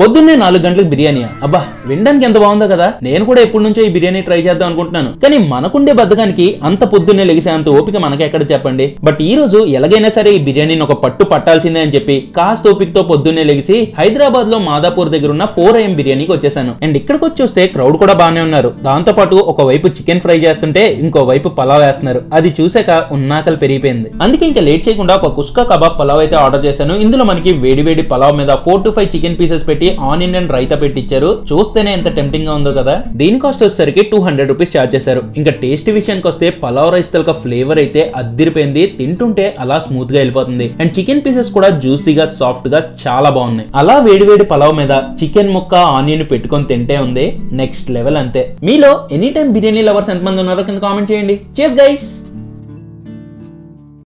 పొద్దున్నే నాలుగు గంటలకు బిర్యానీ అబ్బా వినడానికి ఎంత బాగుందో కదా నేను కూడా ఎప్పటి నుంచో ఈ బిర్యానీ ట్రై చేద్దాం అనుకుంటున్నాను కానీ మనకుండే బద్దకానికి అంత పొద్దున్నే లెగిసే అంత ఓపిక మనకి ఎక్కడ చెప్పండి బట్ ఈ రోజు ఎలాగైనా సరే ఈ బిర్యానీని ఒక పట్టు పట్టాల్సిందే అని చెప్పి కాస్త ఓపికతో పొద్దున్నే లెగిసి హైదరాబాద్ లో మాదాపూర్ దగ్గర ఉన్న ఫోర్ ఐఎం బిర్యానీకి వచ్చేసాను అండ్ ఇక్కడికి వచ్చి చూస్తే క్రౌడ్ కూడా బాగానే ఉన్నారు దాంతో పాటు ఒక వైపు చికెన్ ఫ్రై చేస్తుంటే ఇంకో వైపు పలావ్ వేస్తున్నారు అది చూసాక ఉన్నాకలు పెరిగిపోయింది అందుకే ఇంకా లేట్ చేయకుండా ఒక కుస్కా కబాబ్ పలావ్ అయితే ఆర్డర్ చేశాను ఇందులో మనకి వేడి వేడి పలావ్ మీద four to five chicken pieces పెట్టి ఆనియన్ అండ్ రైతా పెట్టించారు చూస్తేనే ఎంత టెంప్టింగ్ గా ఉందో కదా దీని కాస్ట్ వచ్చేసరికి టూ హండ్రెడ్ రూపీస్ చార్జ్ చేశారు ఇంకా టేస్ట్ విషయానికి వస్తే పలావ్ రైస్ తలక ఫ్లేవర్ అయితే అద్దిరిపోయింది తింటుంటే అలా స్మూత్ గా వెళ్ళిపోతుంది అండ్ చికెన్ పీసెస్ కూడా జ్యూసీగా సాఫ్ట్ గా చాలా బాగున్నాయి అలా వేడి వేడి పలావ్ మీద చికెన్ ముక్క ఆనియన్ పెట్టుకొని తింటే ఉంది నెక్స్ట్ లెవెల్ అంతే మీలో ఎనీ టైం బిర్యానీ లవర్స్ ఎంతమంది ఉన్నారో కింద కామెంట్ చేయండి చేస్ గైస్